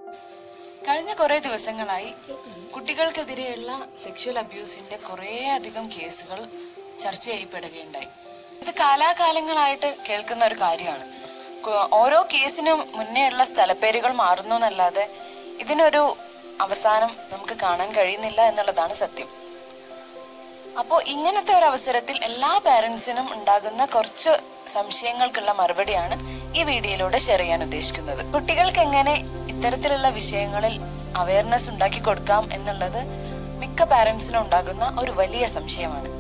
കഴിഞ്ഞ കുറേ ദിവസങ്ങളായി കുട്ടികൾക്കെതിരെയുള്ള സെക്ഷൽ അബ്യൂസിന്റെ കുറേ അധികം കേസുകൾ ചർച്ച ചെയ്യപ്പെടുകയുണ്ടായി ഇത് കാലാകാലങ്ങളായിട്ട് കേൾക്കുന്ന ഒരു കാര്യമാണ് കു- ഓരോ കേസിനും മുന്നേ ഉള്ള സ്ഥലപ്പേരുകൾ മാറുന്നു എന്നല്ലാതെ ഇതിനൊരു അവസാനം നമുക്ക് കാണാൻ കഴിയുന്നില്ല എന്നുള്ളതാണ് സത്യം അപ്പോൾ ഇങ്ങനത്തെ ഒരു അവസരത്തിൽ എല്ലാ പാരൻസിനും ഉണ്ടാകുന്ന കുറച്ച് സംശയങ്ങൾക്കുള്ള മറുപടിയാണ് ഈ വീഡിയോയിലൂടെ ഷെയർ ചെയ്യാൻ ഉദ്ദേശിക്കുന്നത് കുട്ടികൾക്ക് എങ്ങനെ ഇത്തരത്തിലുള്ള വിഷയങ്ങളിൽ അവയർനെസ് ഉണ്ടാക്കി കൊടുക്കാം എന്നുള്ളത് മിക്ക പാരൻസിനും ഉണ്ടാകുന്ന ഒരു വലിയ സംശയമാണ്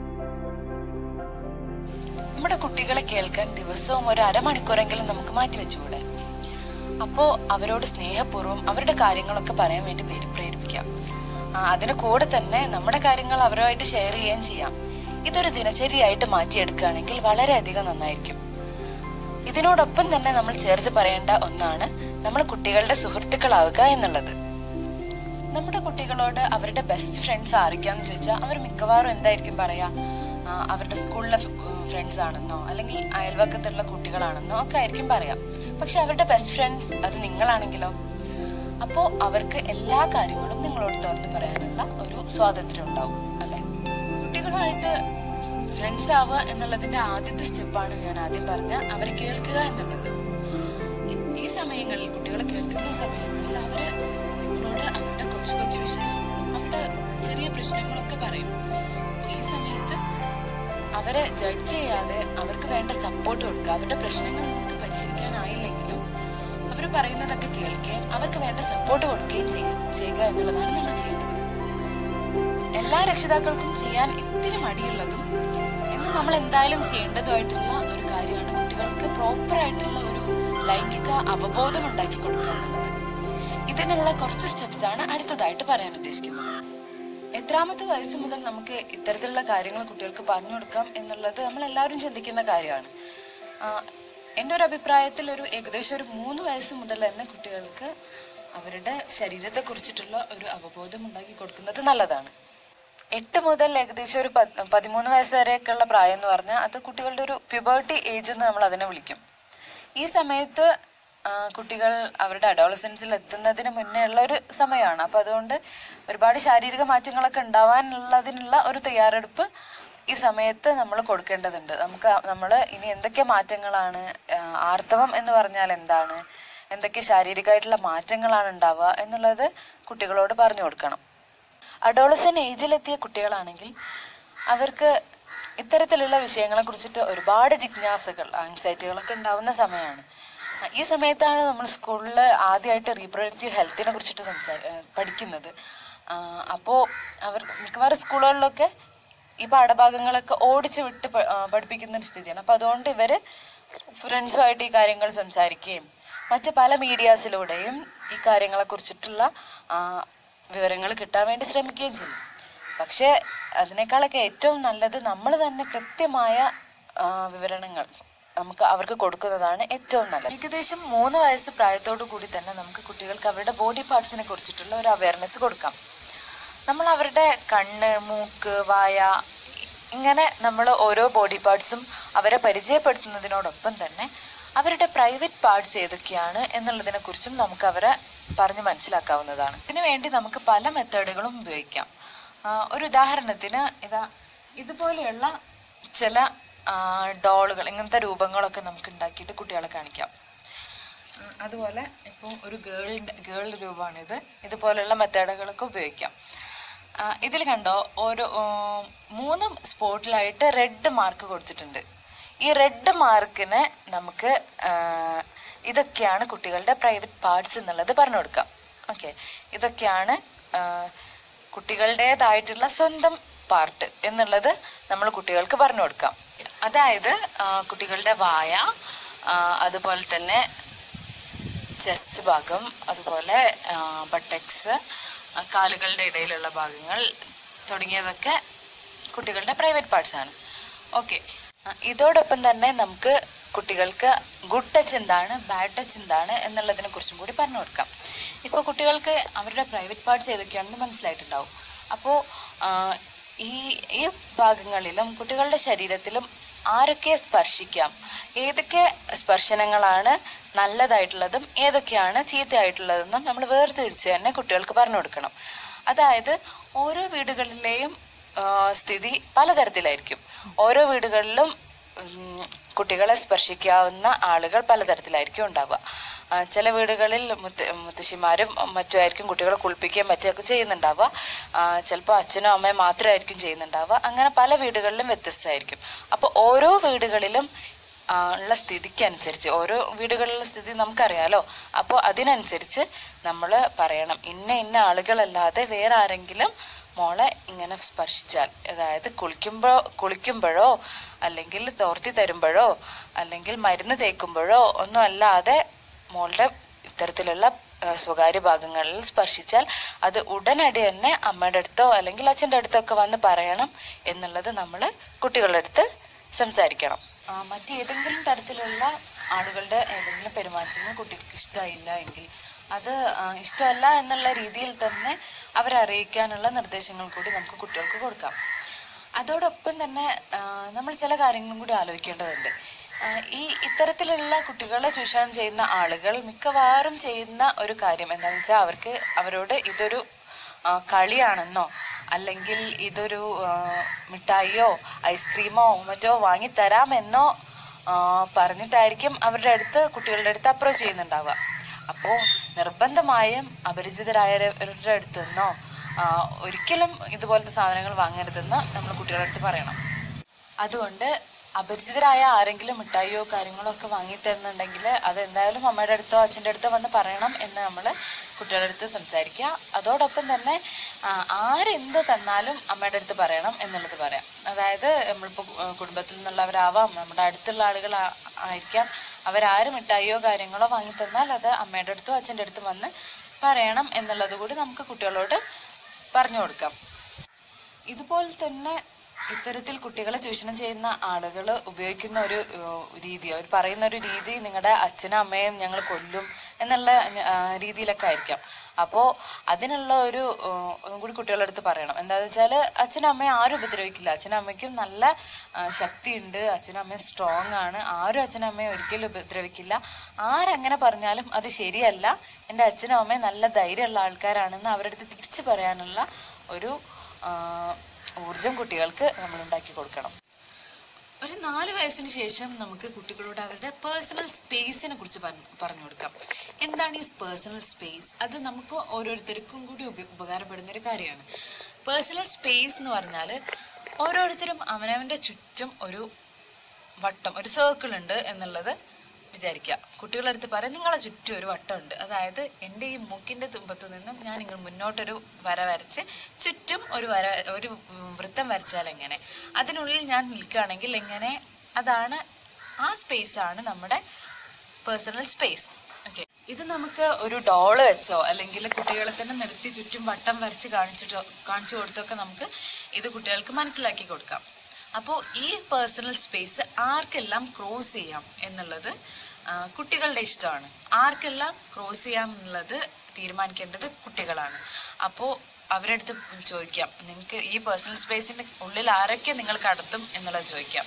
നമ്മുടെ കുട്ടികളെ കേൾക്കാൻ ദിവസവും ഒരു അരമണിക്കൂറെങ്കിലും നമുക്ക് മാറ്റിവെച്ചുകൂടെ അപ്പോൾ അവരോട് സ്നേഹപൂർവ്വം അവരുടെ കാര്യങ്ങളൊക്കെ പറയാൻ വേണ്ടി പേര് പ്രേരിപ്പിക്കാം ആ, അതിന് കൂടെ തന്നെ നമ്മുടെ കാര്യങ്ങൾ അവരുമായിട്ട് ഷെയർ ചെയ്യുകയും ചെയ്യാം ഇതൊരു ദിനചര്യയായിട്ട് മാറ്റിയെടുക്കുകയാണെങ്കിൽ വളരെയധികം നന്നായിരിക്കും ഇതിനോടൊപ്പം തന്നെ നമ്മൾ ചേർത്ത് പറയേണ്ട ഒന്നാണ് നമ്മൾ കുട്ടികളുടെ സുഹൃത്തുക്കളാവുക എന്നുള്ളത് നമ്മുടെ കുട്ടികളോട് അവരുടെ ബെസ്റ്റ് ഫ്രണ്ട്സ് ആരൊക്കെയാന്ന് ചോദിച്ചാൽ അവർ മിക്കവാറും എന്തായിരിക്കും പറയാ ആ, അവരുടെ സ്കൂളിലെ ഫ്രണ്ട്സ് ആണെന്നോ അല്ലെങ്കിൽ അയൽവക്കത്തുള്ള കുട്ടികളാണെന്നോ ഒക്കെ ആയിരിക്കും പറയാം പക്ഷെ അവരുടെ ബെസ്റ്റ് ഫ്രണ്ട്സ് അത് നിങ്ങളാണെങ്കിലോ അപ്പോൾ അവർക്ക് എല്ലാ കാര്യങ്ങളും നിങ്ങളോട് തുറന്നു പറയാനുള്ള ഒരു സ്വാതന്ത്ര്യം ഉണ്ടാവും അല്ലെ കുട്ടികളുമായിട്ട് ഫ്രണ്ട്സ് ആവുക എന്നുള്ളതിന്റെ ആദ്യത്തെ സ്റ്റെപ്പാണ് ഞാൻ ആദ്യം പറഞ്ഞ അവരെ കേൾക്കുക എന്നുള്ളത് ഈ- ഈ സമയങ്ങളിൽ കുട്ടികളെ കേൾക്കുന്ന സമയങ്ങളിൽ അവര് നിങ്ങളോട് അവരുടെ കൊച്ചു കൊച്ചു വിശേഷങ്ങളും അവരുടെ ചെറിയ പ്രശ്നങ്ങളൊക്കെ പറയും അപ്പൊ ഈ സമയത്ത് അവരെ ജഡ്ജ് ചെയ്യാതെ അവർക്ക് വേണ്ട സപ്പോർട്ട് കൊടുക്കുക അവരുടെ പ്രശ്നങ്ങൾ നിങ്ങൾക്ക് പരിഹരിക്കാനായില്ലെങ്കിലും അവർ പറയുന്നതൊക്കെ കേൾക്കുകയും അവർക്ക് വേണ്ട സപ്പോർട്ട് കൊടുക്കുകയും ചെയ്യ- ചെയ്യുക എന്നുള്ളതാണ് നമ്മൾ ചെയ്യേണ്ടത് എല്ലാ രക്ഷിതാക്കൾക്കും ചെയ്യാൻ ഇത്തിരി മടിയുള്ളതും എന്ന് നമ്മൾ എന്തായാലും ചെയ്യേണ്ടതുമായിട്ടുള്ള ഒരു കാര്യമാണ് കുട്ടികൾക്ക് പ്രോപ്പർ ആയിട്ടുള്ള ഒരു ലൈംഗിക അവബോധം ഉണ്ടാക്കി കൊടുക്കുക എന്നുള്ളത് ഇതിനുള്ള കുറച്ച് സ്റ്റെപ്സ് ആണ് അടുത്തതായിട്ട് പറയാൻ ഉദ്ദേശിക്കുന്നത് എത്രാമത്തെ വയസ്സ് മുതൽ നമുക്ക് ഇത്തരത്തിലുള്ള കാര്യങ്ങൾ കുട്ടികൾക്ക് പറഞ്ഞു കൊടുക്കാം എന്നുള്ളത് നമ്മൾ എല്ലാവരും ചിന്തിക്കുന്ന കാര്യമാണ് ആ, എൻ്റെ ഒരു അഭിപ്രായത്തിൽ ഒരു ഏകദേശം ഒരു മൂന്ന് വയസ്സ് മുതൽ തന്നെ കുട്ടികൾക്ക് അവരുടെ ശരീരത്തെ കുറിച്ചിട്ടുള്ള ഒരു അവബോധം ഉണ്ടാക്കി കൊടുക്കുന്നത് നല്ലതാണ് എട്ട് മുതൽ ഏകദേശം ഒരു പത്- പതിമൂന്ന് വയസ്സ് വരെയൊക്കെയുള്ള പ്രായം എന്ന് പറഞ്ഞാൽ അത് കുട്ടികളുടെ ഒരു പ്യൂബേർട്ടി ഏജ് എന്ന് നമ്മൾ അതിനെ വിളിക്കും ഈ സമയത്ത് ആ, കുട്ടികൾ അവരുടെ അഡോളസൻസിൽ എത്തുന്നതിന് മുന്നേ ഉള്ള ഒരു സമയമാണ് അപ്പോൾ അതുകൊണ്ട് ഒരുപാട് ശാരീരിക മാറ്റങ്ങളൊക്കെ ഉണ്ടാവാനുള്ളതിനുള്ള ഒരു തയ്യാറെടുപ്പ് ഈ സമയത്ത് നമ്മൾ കൊടുക്കേണ്ടതുണ്ട് നമുക്ക് നമ്മൾ ഇനി എന്തൊക്കെ മാറ്റങ്ങളാണ് ആ, ആർത്തവം എന്ന് പറഞ്ഞാൽ എന്താണ് എന്തൊക്കെ ശാരീരികമായിട്ടുള്ള മാറ്റങ്ങളാണ് ഉണ്ടാവുക എന്നുള്ളത് കുട്ടികളോട് പറഞ്ഞു കൊടുക്കണം അഡോളസൻ ഏജിലെത്തിയ കുട്ടികളാണെങ്കിൽ അവർക്ക് ഇത്തരത്തിലുള്ള വിഷയങ്ങളെ കുറിച്ചിട്ട് ഒരുപാട് ജിജ്ഞാസകൾ ആങ്സൈറ്റികളൊക്കെ ഉണ്ടാവുന്ന സമയമാണ് ഈ സമയത്താണ് നമ്മൾ സ്കൂളിൽ ആദ്യമായിട്ട് റീപ്രൊഡക്റ്റീവ് ഹെൽത്തിനെ കുറിച്ചിട്ട് സംസാരി ഏഹ് പഠിക്കുന്നത് അപ്പോൾ അവർ മിക്കവാറും സ്കൂളുകളിലൊക്കെ ഈ പാഠഭാഗങ്ങളൊക്കെ ഓടിച്ച് വിട്ട് പ- ആ, പഠിപ്പിക്കുന്ന ഒരു സ്ഥിതിയാണ് അപ്പോൾ അതുകൊണ്ട് ഇവർ ഫ്രണ്ട്സുമായിട്ട് ഈ കാര്യങ്ങൾ സംസാരിക്കുകയും മറ്റ് പല മീഡിയാസിലൂടെയും ഈ കാര്യങ്ങളെ കുറിച്ചിട്ടുള്ള വിവരങ്ങൾ കിട്ടാൻ വേണ്ടി ശ്രമിക്കുകയും ചെയ്യും പക്ഷേ അതിനേക്കാളൊക്കെ ഏറ്റവും നല്ലത് നമ്മൾ തന്നെ കൃത്യമായ ആ, വിവരണങ്ങൾ നമുക്ക് അവർക്ക് കൊടുക്കുന്നതാണ് ഏറ്റവും നല്ലത് ഏകദേശം മൂന്ന് വയസ്സ് പ്രായത്തോടു കൂടി തന്നെ നമുക്ക് കുട്ടികൾക്ക് അവരുടെ ബോഡി പാർട്സിനെ കുറിച്ചിട്ടുള്ള ഒരു അവയർനെസ് കൊടുക്കാം നമ്മൾ അവരുടെ കണ്ണ് മൂക്ക് വായ ഇങ്ങനെ നമ്മൾ ഓരോ ബോഡി പാർട്സും അവരെ പരിചയപ്പെടുത്തുന്നതിനോടൊപ്പം തന്നെ അവരുടെ പ്രൈവറ്റ് പാർട്സ് ഏതൊക്കെയാണ് എന്നുള്ളതിനെ കുറിച്ചും നമുക്ക് അവരെ പറഞ്ഞ് മനസ്സിലാക്കാവുന്നതാണ് ഇതിനു വേണ്ടി നമുക്ക് പല മെത്തേഡുകളും ഉപയോഗിക്കാം ആ, ഒരു ഉദാഹരണത്തിന് ഇതാ ഇതുപോലെയുള്ള ചില ഡോളുകൾ ഇങ്ങനത്തെ രൂപങ്ങളൊക്കെ നമുക്ക് ഉണ്ടാക്കിയിട്ട് കുട്ടികളെ കാണിക്കാം ഉം, അതുപോലെ ഇപ്പോൾ ഒരു ഗേളിൻ്റെ ഗേൾ രൂപമാണിത് ഇതുപോലെയുള്ള മെത്തേഡുകളൊക്കെ ഉപയോഗിക്കാം ആ, ഇതിൽ കണ്ടോ ഓരോ ഉം, മൂന്ന് സ്പോട്ടിലായിട്ട് റെഡ് മാർക്ക് കൊടുത്തിട്ടുണ്ട് ഈ റെഡ് മാർക്കിന് നമുക്ക് ആ, ഇതൊക്കെയാണ് കുട്ടികളുടെ പ്രൈവറ്റ് പാർട്സ് എന്നുള്ളത് പറഞ്ഞു കൊടുക്കാം ഓക്കെ ഇതൊക്കെയാണ് ആ, കുട്ടികളുടേതായിട്ടുള്ള സ്വന്തം പാർട്ട് എന്നുള്ളത് നമ്മൾ കുട്ടികൾക്ക് പറഞ്ഞു കൊടുക്കാം അതായത് ആ, കുട്ടികളുടെ വായ ആ, അതുപോലെ തന്നെ ചെസ്റ്റ് ഭാഗം അതുപോലെ ബട്ടക്സ് കാലുകളുടെ ഇടയിലുള്ള ഭാഗങ്ങൾ തുടങ്ങിയതൊക്കെ കുട്ടികളുടെ പ്രൈവറ്റ് പാർട്സ് ആണ് ഓക്കെ ഇതോടൊപ്പം തന്നെ നമുക്ക് കുട്ടികൾക്ക് ഗുഡ് ടച്ച് എന്താണ് ബാഡ് ടച്ച് എന്താണ് എന്നുള്ളതിനെ കുറിച്ചും കൂടി പറഞ്ഞു കൊടുക്കാം ഇപ്പോൾ കുട്ടികൾക്ക് അവരുടെ പ്രൈവറ്റ് പാർട്സ് ഏതൊക്കെയാണെന്ന് മനസ്സിലായിട്ടുണ്ടാവും അപ്പോൾ ഈ ഈ ഭാഗങ്ങളിലും കുട്ടികളുടെ ശരീരത്തിലും ആരൊക്കെ സ്പർശിക്കാം ഏതൊക്കെ സ്പർശനങ്ങളാണ് നല്ലതായിട്ടുള്ളതും ഏതൊക്കെയാണ് ചീത്തയായിട്ടുള്ളതെന്നും നമ്മൾ വേർതിരിച്ച് തന്നെ കുട്ടികൾക്ക് പറഞ്ഞു കൊടുക്കണം അതായത് ഓരോ വീടുകളിലെയും ആ, സ്ഥിതി പലതരത്തിലായിരിക്കും ഓരോ വീടുകളിലും ഉം, കുട്ടികളെ സ്പർശിക്കാവുന്ന ആളുകൾ പലതരത്തിലായിരിക്കും ഉണ്ടാവുക ആ, ചില വീടുകളിൽ മുത്ത മുത്തശ്ശിമാരും മറ്റുമായിരിക്കും കുട്ടികളെ കുളിപ്പിക്കുകയും മറ്റുമൊക്കെ ചെയ്യുന്നുണ്ടാവുക ചിലപ്പോൾ അച്ഛനും അമ്മയും മാത്രമായിരിക്കും ചെയ്യുന്നുണ്ടാവുക അങ്ങനെ പല വീടുകളിലും വ്യത്യസ്തമായിരിക്കും അപ്പോൾ ഓരോ വീടുകളിലും ആ, ഉള്ള സ്ഥിതിക്ക് അനുസരിച്ച് ഓരോ വീടുകളിലുള്ള സ്ഥിതി നമുക്കറിയാലോ അപ്പോൾ അതിനനുസരിച്ച് നമ്മൾ പറയണം ഇന്ന ഇന്ന ആളുകളല്ലാതെ വേറെ ആരെങ്കിലും മോളെ ഇങ്ങനെ സ്പർശിച്ചാൽ അതായത് കുളിക്കുമ്പോൾ കുളിക്കുമ്പോഴോ അല്ലെങ്കിൽ തോർത്തി തരുമ്പോഴോ അല്ലെങ്കിൽ മരുന്ന് തേക്കുമ്പോഴോ ഒന്നും അല്ലാതെ മോളുടെ ഇത്തരത്തിലുള്ള ആ, സ്വകാര്യ ഭാഗങ്ങളിൽ സ്പർശിച്ചാൽ അത് ഉടനടി തന്നെ അമ്മയുടെ അടുത്തോ അല്ലെങ്കിൽ അച്ഛൻ്റെ അടുത്തോ ഒക്കെ വന്ന് പറയണം എന്നുള്ളത് നമ്മൾ കുട്ടികളുടെ അടുത്ത് സംസാരിക്കണം ആ, മറ്റേതെങ്കിലും തരത്തിലുള്ള ആളുകളുടെ ഏതെങ്കിലും പെരുമാറ്റങ്ങൾ കുട്ടികൾക്ക് ഇഷ്ടമായില്ല എങ്കിൽ അത് ആ, ഇഷ്ടമല്ല എന്നുള്ള രീതിയിൽ തന്നെ അവരെ അറിയിക്കാനുള്ള നിർദ്ദേശങ്ങൾ കൂടി നമുക്ക് കുട്ടികൾക്ക് കൊടുക്കാം അതോടൊപ്പം തന്നെ ആ, നമ്മൾ ചില കാര്യങ്ങളും കൂടി ആലോചിക്കേണ്ടതുണ്ട് ആ, ഈ ഇത്തരത്തിലുള്ള കുട്ടികളെ ചൂഷണം ചെയ്യുന്ന ആളുകൾ മിക്കവാറും ചെയ്യുന്ന ഒരു കാര്യം എന്താണെന്ന് വെച്ചാൽ അവർക്ക് അവരോട് ഇതൊരു ആ, കളിയാണെന്നോ അല്ലെങ്കിൽ ഇതൊരു ആ, മിഠായിയോ ഐസ്ക്രീമോ മറ്റോ വാങ്ങിത്തരാമെന്നോ ആ, പറഞ്ഞിട്ടായിരിക്കും അവരുടെ അടുത്ത് കുട്ടികളുടെ അടുത്ത് അപ്രോച്ച് ചെയ്യുന്നുണ്ടാവുക അപ്പോൾ നിർബന്ധമായും അപരിചിതരായവരുടെ അടുത്ത് നിന്നോ ആ, ഒരിക്കലും ഇതുപോലത്തെ സാധനങ്ങൾ വാങ്ങരുതെന്ന് നമ്മൾ കുട്ടികളുടെ അടുത്ത് പറയണം അതുകൊണ്ട് അപരിചിതരായ ആരെങ്കിലും മിഠായിയോ കാര്യങ്ങളോ ഒക്കെ വാങ്ങി തരുന്നുണ്ടെങ്കിൽ അത് എന്തായാലും അമ്മയുടെ അടുത്തോ അച്ഛൻ്റെ അടുത്തോ വന്ന് പറയണം എന്ന് നമ്മൾ കുട്ടികളുടെ അടുത്ത് സംസാരിക്കുക അതോടൊപ്പം തന്നെ ആ, ആരെന്ത് തന്നാലും അമ്മയുടെ അടുത്ത് പറയണം എന്നുള്ളത് പറയാം അതായത് നമ്മളിപ്പോൾ കുടുംബത്തിൽ നിന്നുള്ളവരാവാം നമ്മുടെ അടുത്തുള്ള ആളുകൾ ആ- ആയിരിക്കാം അവരാര് മിഠായിയോ കാര്യങ്ങളോ വാങ്ങി തന്നാൽ അത് അമ്മയുടെ അടുത്തോ അച്ഛൻ്റെ അടുത്തും വന്ന് പറയണം എന്നുള്ളത് കൂടി നമുക്ക് കുട്ടികളോട് പറഞ്ഞു കൊടുക്കാം ഇതുപോലെ തന്നെ ഇത്തരത്തിൽ കുട്ടികളെ ചൂഷണം ചെയ്യുന്ന ആളുകൾ ഉപയോഗിക്കുന്ന ഒരു ഏഹ്, രീതി അവർ പറയുന്ന ഒരു രീതി നിങ്ങളുടെ അച്ഛനും അമ്മയും ഞങ്ങൾ കൊല്ലും എന്നുള്ള ആ, രീതിയിലൊക്കെ ആയിരിക്കാം അപ്പോൾ അതിനുള്ള ഒരു ഏഹ്, ഒന്നും കൂടി കുട്ടികളുടെ അടുത്ത് പറയണം എന്താണെന്ന് വെച്ചാൽ അച്ഛനും അമ്മയും ആരും ഉപദ്രവിക്കില്ല അച്ഛനും അമ്മയ്ക്കും നല്ല ആ, ശക്തിയുണ്ട് അച്ഛനും അമ്മയും സ്ട്രോങ് ആണ് ആരും അച്ഛനും അമ്മയും ഒരിക്കലും ഉപദ്രവിക്കില്ല ആരങ്ങനെ പറഞ്ഞാലും അത് ശരിയല്ല എൻ്റെ അച്ഛനും അമ്മയും നല്ല ധൈര്യമുള്ള ആൾക്കാരാണെന്ന് അവരുടെ അടുത്ത് തിരിച്ചു പറയാനുള്ള ഒരു ആ, ഊർജം കുട്ടികൾക്ക് നമ്മൾ ഉണ്ടാക്കി കൊടുക്കണം ഒരു നാല് വയസ്സിന് ശേഷം നമുക്ക് കുട്ടികളോട് അവരുടെ പേഴ്സണൽ സ്പേസിനെ കുറിച്ച് പറഞ്ഞു പറഞ്ഞു കൊടുക്കാം എന്താണ് ഈ പേഴ്സണൽ സ്പേസ് അത് നമുക്ക് ഓരോരുത്തർക്കും കൂടി ഉപ ഉപകാരപ്പെടുന്ന ഒരു കാര്യമാണ് പേഴ്സണൽ സ്പേസ് എന്ന് പറഞ്ഞാൽ ഓരോരുത്തരും അവനവൻ്റെ ചുറ്റും ഒരു വട്ടം ഒരു സർക്കിൾ ഉണ്ട് എന്നുള്ളത് വിചാരിക്കുക കുട്ടികളുടെ അടുത്ത് പറയാം നിങ്ങളെ ചുറ്റും ഒരു വട്ടമുണ്ട് അതായത് എൻ്റെ ഈ മൂക്കിൻ്റെ തുമ്പത്ത് നിന്നും ഞാൻ നിങ്ങൾ മുന്നോട്ടൊരു വര വരച്ച് ചുറ്റും ഒരു വര ഒരു ഉം, വൃത്തം വരച്ചാൽ എങ്ങനെ അതിനുള്ളിൽ ഞാൻ നിൽക്കുകയാണെങ്കിൽ എങ്ങനെ അതാണ് ആ സ്പേസ് ആണ് നമ്മുടെ പേഴ്സണൽ സ്പേസ് ഓക്കെ ഇത് നമുക്ക് ഒരു ഡോള് വെച്ചോ അല്ലെങ്കിൽ കുട്ടികളെ തന്നെ നിർത്തി ചുറ്റും വട്ടം വരച്ച് കാണിച്ചിട്ടോ കാണിച്ചു കൊടുത്തൊക്കെ നമുക്ക് ഇത് കുട്ടികൾക്ക് മനസ്സിലാക്കി കൊടുക്കാം അപ്പോൾ ഈ പേഴ്സണൽ സ്പേസ് ആർക്കെല്ലാം ക്രോസ് ചെയ്യാം എന്നുള്ളത് ആ, കുട്ടികളുടെ ഇഷ്ടമാണ് ആർക്കെല്ലാം ക്രോസ് ചെയ്യാം എന്നുള്ളത് തീരുമാനിക്കേണ്ടത് കുട്ടികളാണ് അപ്പോൾ അവരുടെ അടുത്ത് ചോദിക്കാം നിങ്ങൾക്ക് ഈ പേഴ്സണൽ സ്പേസിൻ്റെ ഉള്ളിൽ ആരൊക്കെ നിങ്ങൾ കടത്തും എന്നുള്ളത് ചോദിക്കാം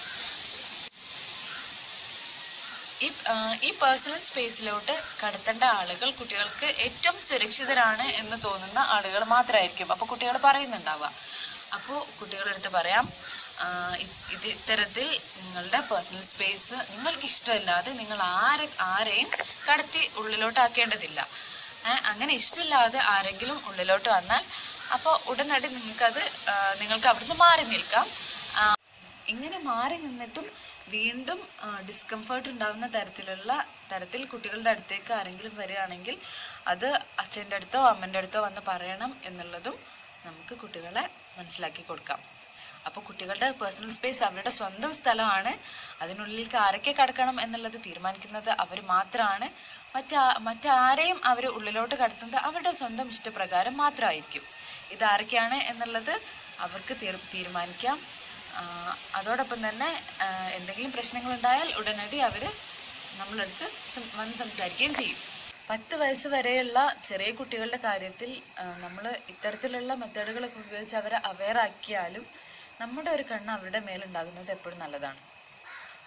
ഈ ആ, ഈ പേഴ്സണൽ സ്പേസിലോട്ട് കടത്തേണ്ട ആളുകൾ കുട്ടികൾക്ക് ഏറ്റവും സുരക്ഷിതരാണ് എന്ന് തോന്നുന്ന ആളുകൾ മാത്രമായിരിക്കും അപ്പോൾ കുട്ടികൾ പറയുന്നുണ്ടാവുക അപ്പോൾ കുട്ടികളുടെ അടുത്ത് പറയാം ആ, ഇ- ഇത് ഇത്തരത്തിൽ നിങ്ങളുടെ പേഴ്സണൽ സ്പേസ് നിങ്ങൾക്ക് ഇഷ്ടമില്ലാതെ നിങ്ങൾ ആരെ ആരെയും കടത്തി ഉള്ളിലോട്ടാക്കേണ്ടതില്ല ഏ, അങ്ങനെ ഇഷ്ടമില്ലാതെ ആരെങ്കിലും ഉള്ളിലോട്ട് വന്നാൽ അപ്പോൾ ഉടനടി നിങ്ങൾക്കത് ആ, നിങ്ങൾക്ക് അവിടുന്ന് മാറി നിൽക്കാം ആ, ഇങ്ങനെ മാറി നിന്നിട്ടും വീണ്ടും ഡിസ്കംഫേർട്ട് ഉണ്ടാകുന്ന തരത്തിലുള്ള തരത്തിൽ കുട്ടികളുടെ അടുത്തേക്ക് ആരെങ്കിലും വരികയാണെങ്കിൽ അത് അച്ഛൻ്റെ അടുത്തോ അമ്മൻ്റെ അടുത്തോ വന്ന് പറയണം എന്നുള്ളതും നമുക്ക് കുട്ടികളെ മനസ്സിലാക്കി കൊടുക്കാം അപ്പോൾ കുട്ടികളുടെ പേഴ്സണൽ സ്പേസ് അവരുടെ സ്വന്തം സ്ഥലമാണ് അതിനുള്ളിലേക്ക് ആരൊക്കെ കടക്കണം എന്നുള്ളത് തീരുമാനിക്കുന്നത് അവർ മാത്രമാണ് മറ്റാ മറ്റാരെയും അവർ ഉള്ളിലോട്ട് കടത്തുന്നത് അവരുടെ സ്വന്തം ഇഷ്ടപ്രകാരം മാത്രമായിരിക്കും ഇതാരൊക്കെയാണ് എന്നുള്ളത് അവർക്ക് തീർ- തീരുമാനിക്കാം ആ, അതോടൊപ്പം തന്നെ ആ, എന്തെങ്കിലും പ്രശ്നങ്ങൾ ഉണ്ടായാൽ ഉടനടി അവർ നമ്മളടുത്ത് സം- വന്ന് സംസാരിക്കുകയും ചെയ്യും പത്ത് വയസ്സ് വരെയുള്ള ചെറിയ കുട്ടികളുടെ കാര്യത്തിൽ നമ്മൾ ഇത്തരത്തിലുള്ള മെത്തേഡുകളൊക്കെ ഉപയോഗിച്ച് അവരെ അവെയർ ആക്കിയാലും നമ്മുടെ ഒരു കണ്ണ് അവരുടെ മേലുണ്ടാകുന്നത് എപ്പോഴും നല്ലതാണ്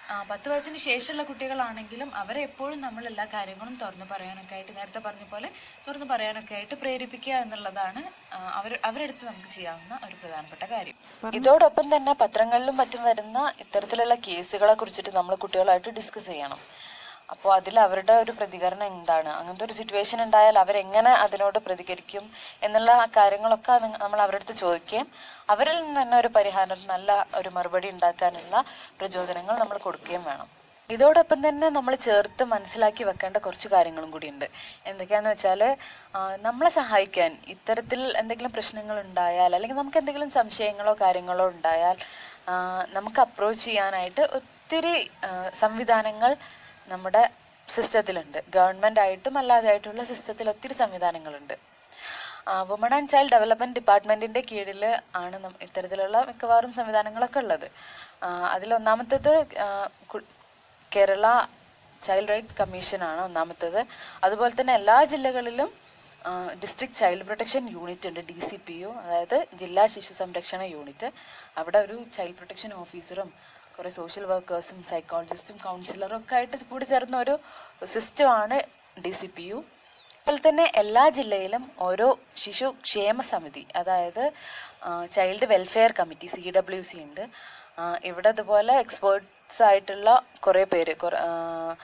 ആ, പത്ത് വയസ്സിന് ശേഷമുള്ള കുട്ടികളാണെങ്കിലും അവരെ എപ്പോഴും നമ്മൾ എല്ലാ കാര്യങ്ങളും തുറന്നു പറയാനൊക്കെ ആയിട്ട് നേരത്തെ പറഞ്ഞ പോലെ തുറന്നു പറയാനൊക്കെ ആയിട്ട് പ്രേരിപ്പിക്കുക എന്നുള്ളതാണ് ആ, അവർ അവരെടുത്ത് നമുക്ക് ചെയ്യാവുന്ന ഒരു പ്രധാനപ്പെട്ട കാര്യം ഇതോടൊപ്പം തന്നെ പത്രങ്ങളിലും മറ്റും വരുന്ന ഇത്തരത്തിലുള്ള കേസുകളെ കുറിച്ചിട്ട് നമ്മൾ കുട്ടികളായിട്ട് ഡിസ്കസ് ചെയ്യണം അപ്പോൾ അതിൽ അവരുടെ ഒരു പ്രതികരണം എന്താണ് അങ്ങനത്തെ ഒരു സിറ്റുവേഷൻ ഉണ്ടായാൽ അവരെങ്ങനെ അതിനോട് പ്രതികരിക്കും എന്നുള്ള ആ കാര്യങ്ങളൊക്കെ അത് നമ്മൾ അവരുടെ അടുത്ത് ചോദിക്കുകയും അവരിൽ നിന്ന് തന്നെ ഒരു പരിഹാരം നല്ല ഒരു മറുപടി ഉണ്ടാക്കാനുള്ള പ്രചോദനങ്ങൾ നമ്മൾ കൊടുക്കുകയും വേണം ഇതോടൊപ്പം തന്നെ നമ്മൾ ചേർത്ത് മനസ്സിലാക്കി വെക്കേണ്ട കുറച്ച് കാര്യങ്ങളും കൂടിയുണ്ട് എന്തൊക്കെയാന്ന് വെച്ചാൽ നമ്മളെ സഹായിക്കാൻ ഇത്തരത്തിൽ എന്തെങ്കിലും പ്രശ്നങ്ങൾ ഉണ്ടായാൽ അല്ലെങ്കിൽ നമുക്ക് എന്തെങ്കിലും സംശയങ്ങളോ കാര്യങ്ങളോ ഉണ്ടായാൽ ആ, നമുക്ക് അപ്രോച്ച് ചെയ്യാനായിട്ട് ഒത്തിരി ആ, സംവിധാനങ്ങൾ നമ്മുടെ സിസ്റ്റത്തിലുണ്ട് ഗവൺമെൻറ് ആയിട്ടും അല്ലാതെ ആയിട്ടുള്ള സിസ്റ്റത്തിൽ ഒത്തിരി സംവിധാനങ്ങളുണ്ട് വുമൺ ആൻഡ് ചൈൽഡ് ഡെവലപ്മെൻറ്റ് ഡിപ്പാർട്ട്മെൻറ്റിൻ്റെ കീഴിൽ ആണ് നം- ഇത്തരത്തിലുള്ള മിക്കവാറും സംവിധാനങ്ങളൊക്കെ ഉള്ളത് ആ, അതിലൊന്നാമത്തേത് ആ, കു- കേരള ചൈൽഡ് റൈറ്റ്സ് കമ്മീഷനാണ് ഒന്നാമത്തേത് അതുപോലെ തന്നെ എല്ലാ ജില്ലകളിലും ഡിസ്ട്രിക്ട് ചൈൽഡ് പ്രൊട്ടക്ഷൻ യൂണിറ്റ് ഉണ്ട് ഡി സി പി യു അതായത് ജില്ലാ ശിശു സംരക്ഷണ യൂണിറ്റ് അവിടെ ഒരു ചൈൽഡ് പ്രൊട്ടക്ഷൻ ഓഫീസറും കുറേ സോഷ്യൽ വർക്കേഴ്സും സൈക്കോളജിസ്റ്റും കൗൺസിലറും ഒക്കെ ആയിട്ട് കൂടി ചേർന്ന ഒരു സിസ്റ്റമാണ് ഡി സി പി യു അതുപോലെ തന്നെ എല്ലാ ജില്ലയിലും ഓരോ ശിശു ക്ഷേമ സമിതി അതായത് child welfare committee C W C ഉണ്ട് ആ, ഇവിടെ അതുപോലെ എക്സ്പേർട്സ് ആയിട്ടുള്ള കുറേ പേര് കുറ- ആ,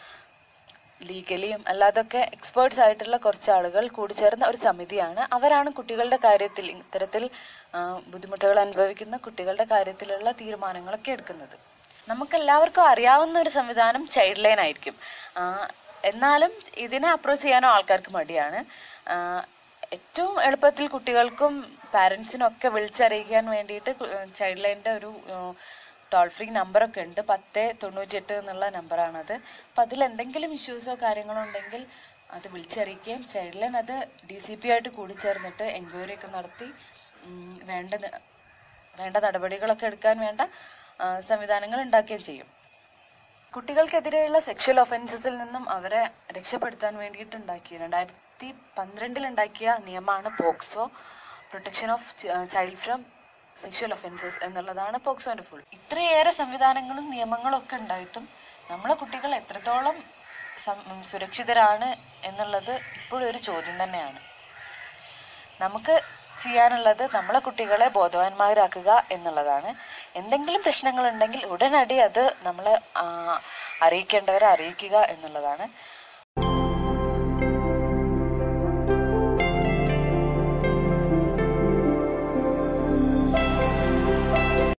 ലീഗലിയും അല്ലാതൊക്കെ എക്സ്പേർട്സ് ആയിട്ടുള്ള കുറച്ച് ആളുകൾ കൂടി ചേർന്ന ഒരു സമിതിയാണ് അവരാണ് കുട്ടികളുടെ കാര്യത്തിൽ ഇത്തരത്തിൽ ആ, ബുദ്ധിമുട്ടുകൾ അനുഭവിക്കുന്ന കുട്ടികളുടെ കാര്യത്തിലുള്ള തീരുമാനങ്ങളൊക്കെ എടുക്കുന്നത് നമുക്കെല്ലാവർക്കും അറിയാവുന്ന ഒരു സംവിധാനം ചൈൽഡ് ലൈൻ ആയിരിക്കും ആ, എന്നാലും ഇതിനെ അപ്രോച്ച് ചെയ്യാനോ ആൾക്കാർക്ക് മടിയാണ് ആ, ഏറ്റവും എളുപ്പത്തിൽ കുട്ടികൾക്കും പാരൻസിനും ഒക്കെ വിളിച്ചറിയിക്കാൻ വേണ്ടിയിട്ട് ചൈൽഡ് ലൈനിൻ്റെ ഒരു ടോൾ ഫ്രീ നമ്പറൊക്കെ ഉണ്ട് പത്ത് തൊണ്ണൂറ്റിയെട്ട് എന്നുള്ള നമ്പറാണത് അപ്പം അതിൽ എന്തെങ്കിലും ഇഷ്യൂസോ കാര്യങ്ങളോ ഉണ്ടെങ്കിൽ അത് വിളിച്ചറിയിക്കുകയും ചൈൽഡ് ലൈൻ അത് ഡി സി പി ആയിട്ട് കൂടിച്ചേർന്നിട്ട് എൻക്വയറി ഒക്കെ നടത്തി ഉം, വേണ്ട ന- വേണ്ട നടപടികളൊക്കെ എടുക്കാൻ വേണ്ട ആ, സംവിധാനങ്ങൾ ഉണ്ടാക്കുകയും ചെയ്യും കുട്ടികൾക്കെതിരെയുള്ള സെക്ഷൽ ഒഫൻസസിൽ നിന്നും അവരെ രക്ഷപ്പെടുത്താൻ വേണ്ടിയിട്ട് ഉണ്ടാക്കിയ രണ്ടായിരത്തി പന്ത്രണ്ടിൽ ഉണ്ടാക്കിയ നിയമമാണ് POCSO protection of child from sexual offences എന്നുള്ളതാണ് പോക്സോന്റെ ഫുൾ ഇത്രയേറെ സംവിധാനങ്ങളും നിയമങ്ങളും ഒക്കെ ഉണ്ടായിട്ടും നമ്മളെ കുട്ടികൾ എത്രത്തോളം സം- സുരക്ഷിതരാണ് എന്നുള്ളത് ഇപ്പോഴും ഒരു ചോദ്യം തന്നെയാണ് നമുക്ക് ചെയ്യാനുള്ളത് നമ്മളെ കുട്ടികളെ ബോധവാന്മാരാക്കുക എന്നുള്ളതാണ് എന്തെങ്കിലും പ്രശ്നങ്ങളുണ്ടെങ്കിൽ ഉടനടി അത് നമ്മളെ ആ, അറിയിക്കേണ്ടവരെ അറിയിക്കുക എന്നുള്ളതാണ്